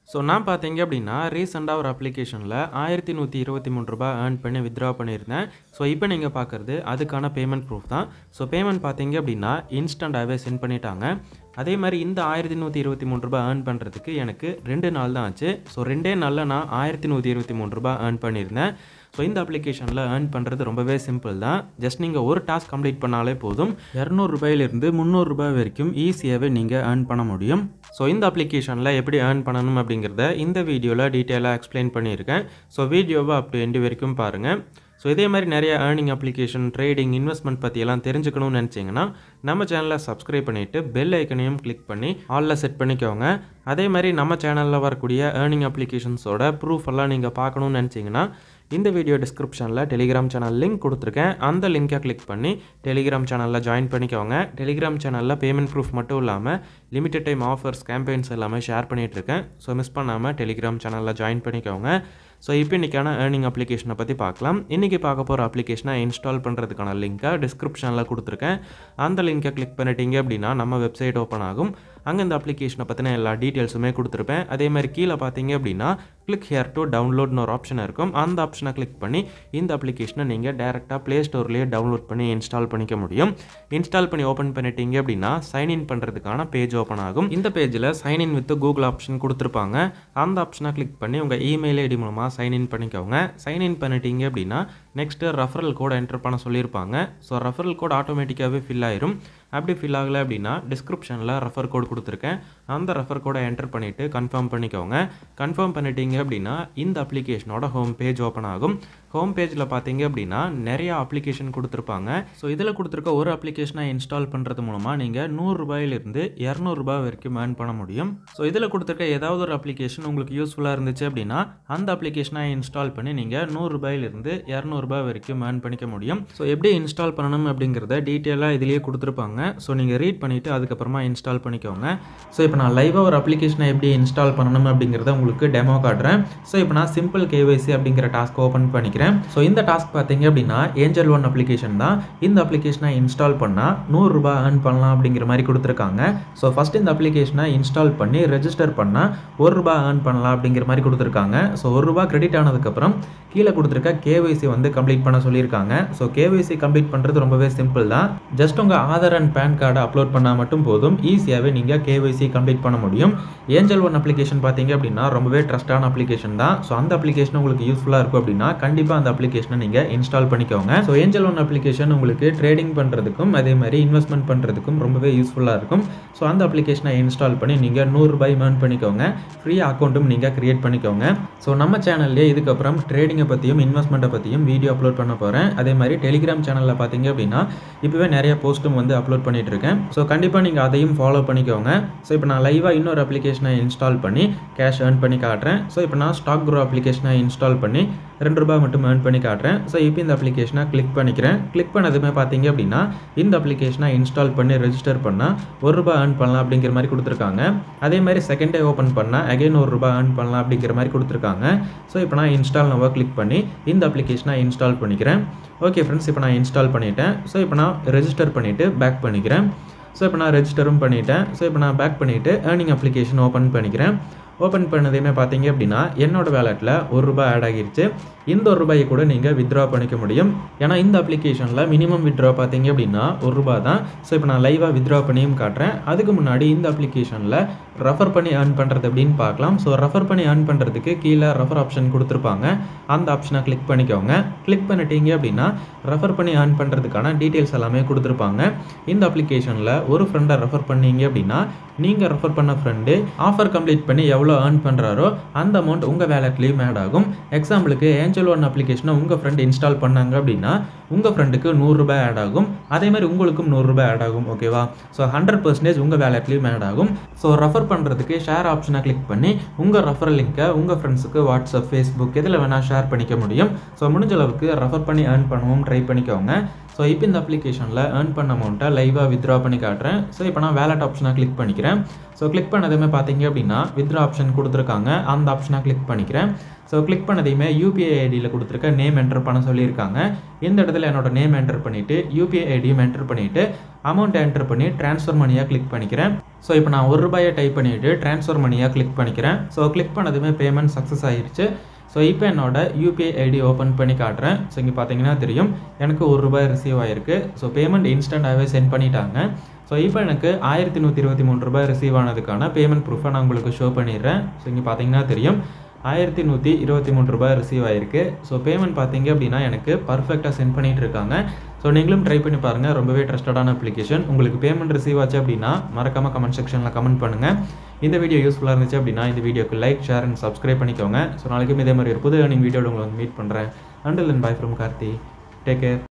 so நான் பார்த்தீங்க அப்படின்னா ரீசெண்டாக ஒரு அப்ளிகேஷனில் ஆயிரத்தி நூற்றி இருபத்தி மூணு ரூபாய் ஏர்ன் பண்ணி வித்ட்ரா பண்ணியிருந்தேன் ஸோ இப்போ நீங்கள் பார்க்குறது அதுக்கான பேமெண்ட் ப்ரூஃப் தான் ஸோ பேமெண்ட் பார்த்தீங்க அப்படின்னா இன்ஸ்டண்ட்டாகவே சென்ட் பண்ணிட்டாங்க அதே மாதிரி இந்த ஆயிரத்தி நூற்றி இருபத்தி மூணு ரூபாய் ஏர்ன் பண்ணுறதுக்கு எனக்கு ரெண்டு நாள் தான் ஆச்சு ஸோ ரெண்டே நாளில் நான் ஆயிரத்தி நூற்றி இருபத்தி மூணு ரூபாய் ஏர்ன் பண்ணியிருந்தேன் ஸோ இந்த அப்ளிகேஷனில் ஏர்ன் பண்ணுறது ரொம்பவே சிம்பிள் தான் ஜஸ்ட் நீங்கள் ஒரு டாஸ்க் கம்ப்ளீட் பண்ணாலே போதும் இரநூறுபாயிலிருந்து முந்நூறுரூபா வரைக்கும் ஈஸியாகவே நீங்கள் ஏர்ன் பண்ண முடியும் ஸோ இந்த அப்ளிகேஷனில் எப்படி ஏர்ன் பண்ணணும் அப்படிங்கிறத இந்த வீடியோவில் டீட்டெயிலாக எக்ஸ்பிளைன் பண்ணியிருக்கேன் ஸோ வீடியோவை அப் டு எண்டு வரைக்கும் பாருங்கள் ஸோ இதே மாதிரி நிறைய ஏர்னிங் அப்ளிகேஷன் ட்ரேடிங் இன்வெஸ்ட்மெண்ட் பற்றியெல்லாம் தெரிஞ்சுக்கணும்னு நினச்சிங்கன்னா நம்ம சேனலை சப்ஸ்கிரைப் பண்ணிவிட்டு பெல் ஐக்கனையும் கிளிக் பண்ணி ஆலில் செட் பண்ணிக்கோங்க அதே மாதிரி நம்ம சேனலில் வரக்கூடிய ஏர்னிங் அப்ளிகேஷன்ஸோட ப்ரூஃப் எல்லாம் நீங்கள் பார்க்கணும்னு நினச்சிங்கன்னா இந்த வீடியோ டிஸ்கிரிப்ஷனில் டெலிகிராம் சேனல் லிங்க் கொடுத்துருக்கேன் அந்த லிங்கை கிளிக் பண்ணி டெலிகிராம் சேனலில் ஜாயின் பண்ணிக்கோங்க டெலிகிராம் சேனலில் பேமெண்ட் ப்ரூஃப் மட்டும் இல்லாமல் லிமிட்டட் டைம் ஆஃபர்ஸ் கேம்பெயின்ஸ் எல்லாமே ஷேர் பண்ணிகிட்ருக்கேன் ஸோ மிஸ் பண்ணாமல் டெலிகிராம் சேனலில் ஜாயின் பண்ணிக்கோங்க ஸோ இப்போ இன்றைக்கான ஏர்னிங் அப்ளிகேஷனை பற்றி பார்க்கலாம் இன்றைக்கி பார்க்க போகிற அப்ளிகேஷனை இன்ஸ்டால் பண்ணுறதுக்கான லிங்க்கை டிஸ்கிரிப்ஷனில் கொடுத்துருக்கேன் அந்த லிங்கை கிளிக் பண்ணிட்டீங்க அப்படின்னா நம்ம வெப்சைட் ஓப்பன் ஆகும் அங்கே இந்த அப்ளிகேஷனை பற்றின எல்லா டீட்டெயில்ஸுமே கொடுத்துருப்பேன் அதே மாதிரி கீழே பார்த்தீங்க அப்படின்னா கிளிக் ஹியர் டு டவுன்லோட்னு ஒரு ஆப்ஷன் இருக்கும் அந்த ஆப்ஷனை கிளிக் பண்ணி இந்த அப்ளிகேஷனை நீங்கள் டேரெக்டாக ப்ளே ஸ்டோர்லேயே டவுன்லோட் பண்ணி இன்ஸ்டால் பண்ணிக்க முடியும் இன்ஸ்டால் பண்ணி ஓப்பன் பண்ணிட்டீங்க அப்படின்னா சைன்இன் பண்ணுறதுக்கான பேஜ் ஓப்பன் ஆகும் இந்த பேஜில் சைன்இன் வித் கூகுள் ஆப்ஷன் கொடுத்துருப்பாங்க அந்த ஆப்ஷனை கிளிக் பண்ணி உங்கள் இமெயில் ஐடி மூலமாக சைன்இன் பண்ணிக்கோங்க சைன்இன் பண்ணிட்டீங்க அப்படின்னா நெக்ஸ்ட்டு ரெஃபரல் கோட் என்டர் பண்ண சொல்லியிருப்பாங்க ஸோ ரெஃபரல் கோட் ஆட்டோமேட்டிக்காகவே ஃபில் ஆயிரும் அப்படி ஃபில் ஆகலை அப்படின்னா டிஸ்கிரிப்ஷனில் ரெஃபர் கோட் கொடுத்துருக்கேன் அந்த ரெஃபர் கோடை என்டர் பண்ணிவிட்டு கன்ஃபார்ம் பண்ணிக்கோங்க கன்ஃபார்ம் பண்ணிட்டீங்க அப்படின்னா இந்த அப்ளிகேஷனோட ஹோம் பேஜ் ஓப்பன் ஆகும் ஹோம் பேஜில் பார்த்தீங்க அப்படின்னா நிறைய அப்ளிகேஷன் கொடுத்துருப்பாங்க ஸோ இதில் கொடுத்துருக்க ஒரு அப்ளிகேஷனை இன்ஸ்டால் பண்ணுறது மூலமாக நீங்கள் நூறுரூபாயிலிருந்து இரநூறுபா வரைக்கும் ஏர்ன் பண்ண முடியும் ஸோ இதில் கொடுத்துருக்க ஏதாவது ஒரு அப்ளிகேஷன் உங்களுக்கு யூஸ்ஃபுல்லாக இருந்துச்சு அப்படின்னா அந்த அப்ளிகேஷனை இன்ஸ்டால் பண்ணி நீங்கள் நூறுரூபாயிலிருந்து இரநூறுபா வரைக்கும் ஏர்ன் பண்ணிக்க முடியும் ஸோ எப்படி இன்ஸ்டால் பண்ணணும் அப்படிங்கிறத டீட்டெயிலாக இதிலேயே கொடுத்துருப்பாங்க ஸோ நீங்கள் ரீட் பண்ணிவிட்டு அதுக்கப்புறமா இன்ஸ்டால் பண்ணிக்கோங்க ஸோ இப்போ நான் லைவாக ஒரு அப்ளிகேஷனை எப்படி இன்ஸ்டால் பண்ணணும் அப்படிங்கிறத உங்களுக்கு டெமோ காட்டுறேன் ஸோ இப்போ நான் சிம்பிள் கேவைசி அப்படிங்கிற டாஸ்க் ஓப்பன் பண்ணிக்கிறேன் ஸோ இந்த டாஸ்க் பார்த்தீங்க அப்படின்னா ஏஞ்சல் ஒன் அப்ளிகேஷன் தான் இந்த அப்ளிகேஷனை இன்ஸ்டால் பண்ணால் நூறுரூபா ஏர்ன் பண்ணலாம் அப்படிங்கிற மாதிரி கொடுத்துருக்காங்க ஸோ ஃபஸ்ட் இந்த அப்ளிகேஷனை இன்ஸ்டால் பண்ணி ரெஜிஸ்டர் பண்ணால் ஒரு ரூபா ஏர்ன் பண்ணலாம் அப்படிங்கிற மாதிரி கொடுத்துருக்காங்க ஸோ ஒரு ரூபா கிரெடிட் ஆனதுக்கப்புறம் கீழே கொடுத்துருக்க கேவைசி வந்து கம்ப்ளீட் பண்ண சொல்லியிருக்காங்க ஸோ கேவைசி கம்ப்ளீட் பண்ணுறது ரொம்பவே சிம்பிள் தான் ஜஸ்ட் உங்கள் ஆதார் அண்ட் பேன் கார்டை அப்லோட் பண்ணால் மட்டும் போதும் ஈஸியாகவே நீங்கள் கேவைசி கம்ப்ளீட் பண்ண முடியும் ஏஞ்சல் ஒன் அப்ளிகேஷன் பார்த்தீங்க அப்படின்னா ரொம்பவே ட்ரஸ்டான அப்ளிகேஷன் தான் ஸோ அந்த அப்ளிகேஷன் உங்களுக்கு யூஸ்ஃபுல்லாக இருக்கும் அப்படின்னா கண்டிப்பாக அந்த அப்ளிகேஷனை நீங்கள் இன்ஸ்டால் பண்ணிக்கோங்க ஸோ ஏஞ்சல் ஒன் அப்ளிகேஷன் உங்களுக்கு ட்ரேடிங் பண்ணுறதுக்கும் அதே மாதிரி இன்வெஸ்ட்மெண்ட் பண்ணுறதுக்கும் ரொம்பவே யூஸ்ஃபுல்லாக இருக்கும் ஸோ அந்த அப்ளிகேஷனை இன்ஸ்டால் பண்ணி நீங்கள் நூறுரூபாய் ஏர்ன் பண்ணிக்கோங்க ஃப்ரீ அக்கௌண்ட்டும் நீங்கள் க்ரியேட் பண்ணிக்கோங்க ஸோ நம்ம சேனல்லே இதுக்கப்புறம் ட்ரேடிங்கை பற்றியும் இன்வெஸ்ட்மெண்ட்டை பற்றியும் வீடியோ அப்லோட் பண்ண போகிறேன் அதே மாதிரி டெலிகிராம் சேனலில் பார்த்தீங்க அப்படின்னா இப்போவே நிறைய போஸ்ட்டும் வந்து அப்லோட் பண்ணிட்டு இருக்கேன் ஸோ கண்டிப்பாக நீங்கள் அதையும் ஃபாலோ பண்ணிக்கோங்க ஸோ இப்போ நான் லைவாக இன்னொரு அப்ளிகேஷனை இன்ஸ்டால் பண்ணி கேஷ் ஏர்ன் பண்ணி காட்டுறேன் ஸோ இப்போ நான் ஸ்டாக் க்ரோ அப்ளிகேஷனை இன்ஸ்டால் பண்ணி ரெண்டு ரூபாய் மட்டும் ஏர்ன் பண்ணி காட்டுறேன் ஸோ இப்போ இந்த அப்ளிகேஷனை கிளிக் பண்ணிக்கிறேன் கிளிக் பண்ணதுமே பார்த்தீங்க அப்படின்னா இந்த அப்ளிகேஷனை இன்ஸ்டால் பண்ணி ரெஜிஸ்டர் பண்ணால் ஒரு ரூபாய் ஏர்ன் பண்ணலாம் அப்படிங்கிற மாதிரி கொடுத்துருக்காங்க அதே மாதிரி செகண்ட் டே ஓப்பன் பண்ணால் அகைன் ஒரு ரூபாய் ஏர்ன் பண்ணலாம் அப்படிங்கிற மாதிரி கொடுத்துருக்காங்க ஸோ இப்போ நான் இன்ஸ்டால் நவா கிளிக் பண்ணி இந்த அப்ளிகேஷனை இன்ஸ்டால் பண்ணிக்கிறேன் ஓகே ஃப்ரெண்ட்ஸ் இப்போ நான் இன்ஸ்டால் பண்ணிட்டேன் ஸோ இப்போ நான் ரெஜிஸ்டர் பண்ணிவிட்டு பேக் பண்ணிக்கிறேன் ஸோ இப்போ நான் ரெஜிஸ்டரும் பண்ணிட்டேன் ஸோ இப்போ நான் பேக் பண்ணிவிட்டு ஏர்னிங் அப்ளிகேஷன் ஓப்பன் பண்ணிக்கிறேன் ஓப்பன் பண்ணதையுமே பார்த்தீங்க அப்படின்னா என்னோட வேலெட்டில் ஒரு ரூபாய் ஆட் ஆகிருச்சு இந்த ஒரு ரூபாயை கூட நீங்கள் வித்ட்ரா பண்ணிக்க முடியும் ஏன்னா இந்த அப்ளிகேஷனில் மினிமம் வித்ட்ரா பார்த்தீங்க அப்படின்னா ஒரு ரூபாய் தான் ஸோ இப்போ நான் லைவாக வித்ட்ரா பண்ணியும் காட்டுறேன் அதுக்கு முன்னாடி இந்த அப்ளிகேஷனில் ரெஃபர் பண்ணி ஏர்ன் பண்ணுறது அப்படின்னு பார்க்கலாம் ஸோ ரெஃபர் பண்ணி ஏர்ன் பண்ணுறதுக்கு கீழே ரெஃபர் ஆப்ஷன் கொடுத்துருப்பாங்க அந்த ஆப்ஷனை கிளிக் பண்ணிக்கோங்க கிளிக் பண்ணிட்டீங்க அப்படின்னா ரெஃபர் பண்ணி ஏர்ன் பண்ணுறதுக்கான டீட்டெயில்ஸ் எல்லாமே கொடுத்துருப்பாங்க இந்த அப்ளிகேஷனில் ஒரு ஃப்ரெண்டை ரெஃபர் பண்ணீங்க அப்படின்னா நீங்கள் ரெஃபர் பண்ண ஃப்ரெண்டு ஆஃபர் கம்ப்ளீட் பண்ணி எவ்வளோ ஏர்ன் பண்ணுறாரோ அந்த அமௌண்ட் உங்கள் வேலட்லேயும் ஆட் ஆகும் எக்ஸாம்பிளுக்கு ஏஞ்சல் ஒன் அப்ளிகேஷனை உங்கள் ஃப்ரெண்ட் இன்ஸ்டால் பண்ணாங்க அப்படின்னா உங்கள் ஃப்ரெண்டுக்கு நூறுரூபா ஆட் ஆகும் அதே மாதிரி உங்களுக்கும் நூறுரூபா ஆட் ஆகும் ஓகேவா ஸோ ஹண்ட்ரட் பர்சன்டேஜ் உங்கள் வேலட்லேயும் ஆட் ஆகும் ஸோ ரெஃபர் பண்ணுறதுக்கு ஷேர் ஆப்ஷனை கிளிக் பண்ணி உங்கள் ரெஃபரல் லிங்க்கை உங்கள் ஃப்ரெண்ட்ஸுக்கு வாட்ஸ்அப் ஃபேஸ்புக் எதில் வேணால் ஷேர் பண்ணிக்க முடியும் ஸோ முடிஞ்ச அளவுக்கு ரெஃபர் பண்ணி ஏர்ன் பண்ணவும் ட்ரை பண்ணிக்கோங்க ஸோ இப்போ இந்த அப்ளிகேஷனில் ஏர்ன் பண்ண அமௌண்ட்டை லைவாக வித்ட்ரா பண்ணி காட்டுறேன் ஸோ இப்போ நான் வேலட் ஆப்ஷனை கிளிக் பண்ணிக்கிறேன் ஸோ கிளிக் பண்ணதுமே பார்த்தீங்க அப்படின்னா வித்ட்ரா ஆப்ஷன் கொடுத்துருக்காங்க அந்த ஆப்ஷனை கிளிக் பண்ணிக்கிறேன் ஸோ கிளிக் பண்ணதையுமே யூபிஐ ஐடியில் கொடுத்துருக்க நேம் என்டர் பண்ண சொல்லியிருக்காங்க இந்த இடத்துல என்னோட நேம் என்டர் பண்ணிவிட்டு யூபிஐ ஐடியும் என்டர் பண்ணிவிட்டு அமௌண்ட் என்டர் பண்ணி ட்ரான்ஸ்ஃபர் மணியாக கிளிக் பண்ணிக்கிறேன் ஸோ இப்போ நான் ஒரு ரூபாயை டைப் பண்ணிவிட்டு ட்ரான்ஸ்ஃபர் மணியாக கிளிக் பண்ணிக்கிறேன் ஸோ கிளிக் பண்ணதுமே பேமெண்ட் சக்ஸஸ் ஆயிருச்சு ஸோ இப்போ என்னோட யூபிஐ ஐடி ஓப்பன் பண்ணி காட்டுறேன் ஸோ இங்கே பார்த்தீங்கன்னா தெரியும் எனக்கு ஒரு ரூபாய் ரிசீவ் ஆயிருக்கு ஸோ பேமெண்ட் இன்ஸ்டண்ட்டாகவே சென்ட் பண்ணிட்டாங்க ஸோ இப்போ எனக்கு ஆயிரத்தி நூற்றி இருபத்தி மூணு ரூபாய் ரிசீவ் ஆனதுக்கான பேமெண்ட் ப்ரூஃபை நான் உங்களுக்கு ஷோ பண்ணிடுறேன் ஸோ இங்கே பார்த்தீங்கன்னா தெரியும் ஆயிரத்தி நூற்றி இருபத்தி மூணு ரூபாய் ரிசீவ் ஆயிருக்கு ஸோ பேமெண்ட் பார்த்தீங்க அப்படின்னா எனக்கு பர்ஃபெக்டாக சென்ட் பண்ணிட்டு இருக்காங்க ஸோ நீங்களும் ட்ரை பண்ணி பாருங்கள் ரொம்பவே ட்ரஸ்டடான அப்ளிகேஷன் உங்களுக்கு பேமெண்ட் ரிசீவ் ஆச்சு அப்படின்னா மறக்காமல் கமெண்ட் செக்ஷனில் கமெண்ட் பண்ணுங்கள் இந்த வீடியோ யூஸ்ஃபுல்லாக இருந்துச்சு அப்படின்னா இந்த வீடியோக்கு லைக் ஷேர் அண்ட் சப்ஸ்கிரைப் பண்ணிக்கோங்க ஸோ நாளைக்கும் இதே மாதிரி ஒரு புது ஏர்னிங் வீடியோவில் உங்களை வந்து மீட் பண்ணுறேன் until and bye from Karthi take care